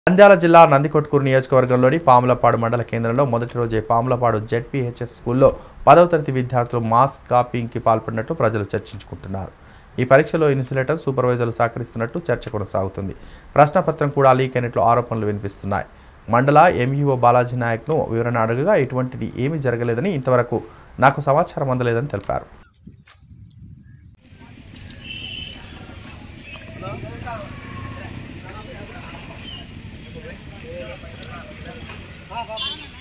నంద్యాల జిల్లా నందికొట్కూరు నియోజకవర్గంలోని పాములపాడు మండల కేంద్రంలో మొదటి రోజే పాములపాడు జెడ్పీహెచ్ఎస్ స్కూల్లో పదవ తరగతి విద్యార్థులు మాస్ కాపీయింగ్కి పాల్పడినట్టు ప్రజలు చర్చించుకుంటున్నారు ఈ పరీక్షలో ఇన్సులేటర్ సూపర్వైజర్లు సహకరిస్తున్నట్టు చర్చ కొనసాగుతుంది ప్రశ్నపత్రం కూడా లీక్ అయినట్లు ఆరోపణలు వినిపిస్తున్నాయి మండల ఎంఈఓ బాలాజీ నాయక్ను వివరణ అడగగా ఇటువంటిది ఏమీ జరగలేదని ఇంతవరకు నాకు సమాచారం అందలేదని తెలిపారు ఆ